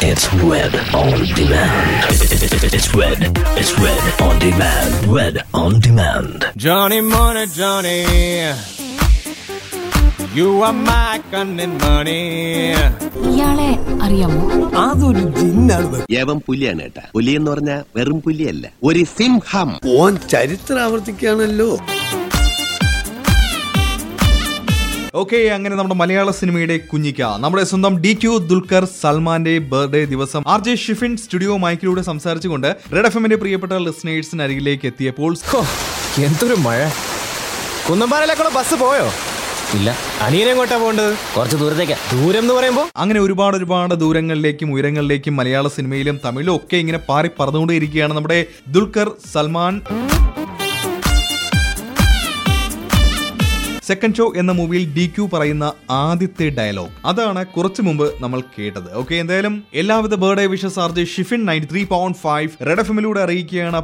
It's Red on Demand. It's Red. It's Red on Demand. Red on Demand. Johnny Money, Johnny. You are my cunning money. ഇയാളെ അറിയാമോ അതൊരു ജിന്നാണ് യവൻ പുലിയാണ് കേട്ടാ പുലി എന്ന് പറഞ്ഞ വെറും പുലിയല്ല ഒരു സിംഹം ഓൻ ചരിത്രം ആവർത്തിക്കുകയാണല്ലോ ഓക്കെ അങ്ങനെ നമ്മുടെ മലയാള സിനിമയുടെ കുഞ്ഞിക്ക നമ്മുടെ സ്വന്തം ഡി ക്യു ദുൽഖർ സൽമാന്റെ ബർത്ത്ഡേ ദിവസം ആർ ജെ ഷിഫിൻ സ്റ്റുഡിയോ മൈക്കിലൂടെ സംസാരിച്ചുകൊണ്ട് റെഡ് എഫ് എമ്മിന്റെ പ്രിയപ്പെട്ട ലിസണേഴ്സിന് അരികിലേക്ക് എത്തിയപ്പോൾ എന്തൊരു മഴ കുന്നമ്പാലയിലേക്കുള്ള ബസ് പോയോ ഇല്ല അനിയനെ എങ്ങോട്ടാ പോകേണ്ടത് കുറച്ച് ദൂരത്തേക്കാ ദൂരം എന്ന് പറയുമ്പോ അങ്ങനെ ഒരുപാട് ഒരുപാട് ദൂരങ്ങളിലേക്കും ഉയരങ്ങളിലേക്കും മലയാള സിനിമയിലും തമിഴിലും ഒക്കെ ഇങ്ങനെ പാറി പറന്നുകൊണ്ടേയിരിക്കുകയാണ് നമ്മുടെ ദുൽഖർ സൽമാൻ സെക്കൻഡ് ഷോ എന്ന മൂവിയിൽ ഡി ക്യു പറയുന്ന ആദ്യത്തെ ഡയലോഗ് അതാണ് കുറച്ചു മുമ്പ് നമ്മൾ കേട്ടത് ഓക്കെ എന്തായാലും എല്ലാവിധ birthday wishes R J Shifin ninety three point five Red F എമ്മിലൂടെ അറിയിക്കുകയാണ്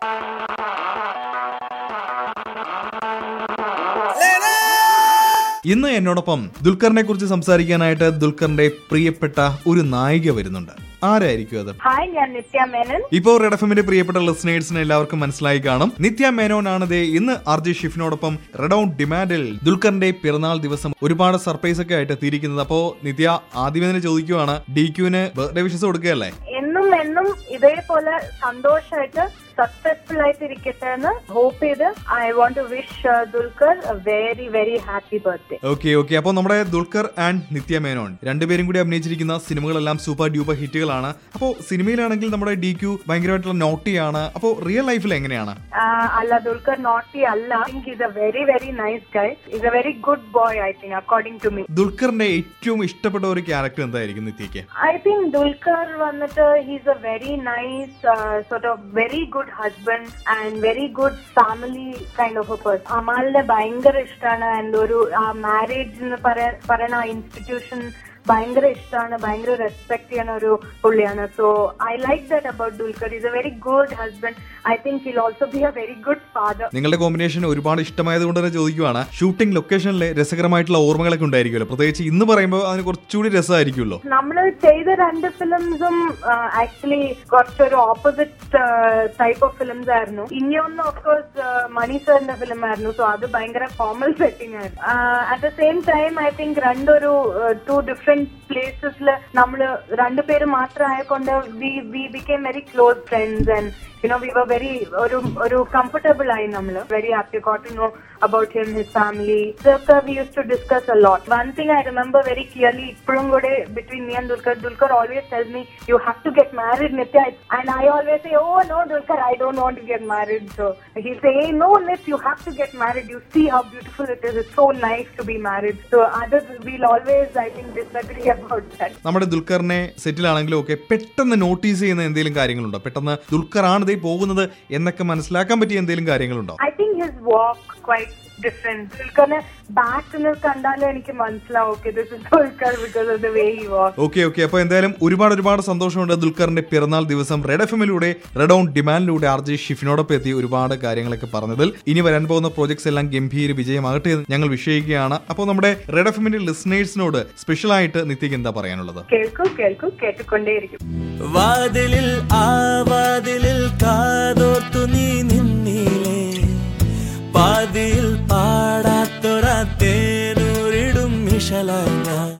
ഇന്ന് എന്നോടൊപ്പം ദുൽഖറിനെ കുറിച്ച് സംസാരിക്കാനായിട്ട് ദുൽഖറിന്റെ പ്രിയപ്പെട്ട ഒരു നായിക വരുന്നുണ്ട് ആരായിരിക്കും അത് ഹായ് ഞാൻ നിത്യ മേനൻ ഇപ്പോൾ റെഡ് എഫ് എമ്മിന്റെ പ്രിയപ്പെട്ട ലിസണേഴ്സിന് എല്ലാവർക്കും മനസ്സിലായി കാണും നിത്യ മേനോൻ ആണ് ദേ ഇന്ന് ആർ ജെ ഷിഫിനോടൊപ്പം റെഡ് ഔൺ ഡിമാൻഡിൽ ദുൽഖറിന്റെ പിറന്നാൾ ദിവസം ഒരുപാട് സർപ്രൈസ് ഒക്കെ ആയിട്ട് എത്തിയിരിക്കുന്നത് അപ്പോ നിത്യ ആദ്യമേ തന്നെ ചോദിക്കുവാണ് ഡി ക്യുവിന് ബർത്ത്ഡേ വിഷസ് കൊടുക്കുകയല്ലേ എന്നും എന്നും ഇതേപോലെ സന്തോഷമായിട്ട് സക്സസ്ഫുൾ ആയിട്ട് ഇരിക്കട്ടെ എന്ന് ഹോപ്പ് ചെയ്ത് I want to wish Dulquer very very happy birthday okay okay അപ്പോൾ നമ്മുടെ ദുൽഖർ ആൻഡ് നിത്യ മേനോൻ രണ്ടുപേരും കൂടി അഭിനയിച്ചിരിക്കുന്ന സിനിമകളെല്ലാം സൂപ്പർ ഡ്യൂപ്പർ ഹിറ്റുകളാണ് അപ്പോൾ സിനിമയിലാണെങ്കിൽ നമ്മുടെ ഡി ക്യു ഭയങ്കരമായിട്ടുള്ള നോട്ടിയാണ് അപ്പോൾ റിയൽ ലൈഫിൽ എങ്ങനെയാണ് അല്ല ദുൽഖർ നോട്ടി അല്ല think is a very very nice guy is a very good boy I think according to me ദുൽഖറിന്റെ ഏറ്റവും ഇഷ്ടപ്പെട്ട ഒരു ക്യാരക്ടർ എന്തായിരിക്കും നിത്യക്ക് ഐ തിങ്ക് ദുൽഖർ വന്നിട്ട് he's a very nice sort of very good husband and very good family kind of a person അമാലിനെ ഭയങ്കര ഇഷ്ടമാണ് and ഒരു ആ മാരേജ് എന്ന് പറയാ- പറയുന്ന ആ ഇൻസ്റ്റിറ്റ്യൂഷൻ ഭയങ്കര ഇഷ്ടമാണ് ഭയങ്കര റെസ്പെക്ട് ചെയ്യുന്ന ഒരു പുള്ളിയാണ് so I like that about Dulquer is a very good husband I think he'll also be a very good father നിങ്ങളുടെ കോമ്പിനേഷൻ ഒരുപാട് ഇഷ്ടമായത് കൊണ്ട് തന്നെ ചോദിക്കുവാണ് ഷൂട്ടിംഗ് ലൊക്കേഷനിലെ രസകരമായിട്ടുള്ള ഓർമ്മകളൊക്കെ ഉണ്ടായിരിക്കുമല്ലോ പ്രത്യേകിച്ച് ഇന്ന് പറയുമ്പോൾ അതിന് കുറച്ചുകൂടി രസമായിരിക്കുമല്ലോ നമ്മൾ ചെയ്ത രണ്ട് ഫിലിംസും ആക്ച്വലി കുറച്ചൊരു ഓപ്പോസിറ്റ് ടൈപ്പ് ഓഫ് ഫിലിംസ് ആയിരുന്നു ഇനിയൊന്ന് ഓഫ്കോഴ്സ് മണി സാറിന്റെ ഫിലിം ആയിരുന്നു സോ അത് ഭയങ്കര ഫോമൽ സെറ്റിംഗ് ആയിരുന്നു at the same time I think രണ്ടൊരു ടു ഡിഫറെന്റ് പ്ലേസസിൽ നമ്മൾ രണ്ടുപേര് മാത്രം ആയതുകൊണ്ട് we we became very close friends and you know we were very ഒരു ഒരു കംഫർട്ടബിൾ ആയി നമ്മൾ very happy got to know about him his family ഇതൊക്കെ we used to discuss a lot one thing I remember very clearly ഇപ്പോഴും കൂടെ between me and Dulquer Dulquer always tells me U have to get married Nithya and I always say oh no Dulquer I don't want to get married so he say no Nith you have to get married you see how beautiful it is it's so nice to be married so അത് will always I think disagree about that നമ്മുടെ ദുൽഖറിനെ സെറ്റിലാണെങ്കിലും ഒക്കെ പെട്ടെന്ന് notice ചെയ്യുന്ന എന്തെങ്കിലും കാര്യങ്ങളുണ്ടോ പെട്ടെന്ന് ദുൽഖർ ആണ് ഇതേ പോകുന്നത് എന്നൊക്കെ മനസ്സിലാക്കാൻ പറ്റിയ എന്തെങ്കിലും കാര്യങ്ങളുണ്ടോ I think his walk quite different ദുൽഖറിനെ ബാക്കിൽ കണ്ടാലും എനിക്ക് മനസ്സിലാവും okay this is Dulquer because of the way he walk okay okay അപ്പോൾ എന്തായാലും ഒരുപാട് ഒരുപാട് സന്തോഷമുണ്ട് ദുൽഖറിന്റെ പിറന്നാൾ ദിവസം റെഡ് എഫ് എമ്മിലൂടെ റെഡ് ഓൺ ഡിമാൻഡിലൂടെ ആർ ജെ ഷിഫിനോടൊപ്പം എത്തി ഒരുപാട് കാര്യങ്ങളൊക്കെ പറഞ്ഞതിൽ ഇനി വരാൻ പോകുന്ന പ്രോജക്ട്സ് എല്ലാം ഗംഭീര വിജയമാകട്ടെ എന്ന് ഞങ്ങൾ വിഷയിക്കുകയാണ് അപ്പോൾ നമ്മുടെ റെഡ് എഫ് എമ്മിന്റെ ലിസണേഴ്സിനോട് സ്പെഷ്യലായിട്ട് നിത്യക്ക് എന്താ പറയാനുള്ളത് കേൾക്കൂ കേൾക്കൂ കേട്ടുകൊണ്ടേയിരിക്കും വാതിലിൽ ആ വാതിലിൽ കാതോർത്തു നീ നിന്നിലേ പാതിയിൽ പാടാത്തൊരാ തേനൂരിടും മിഷലായി ഞാൻ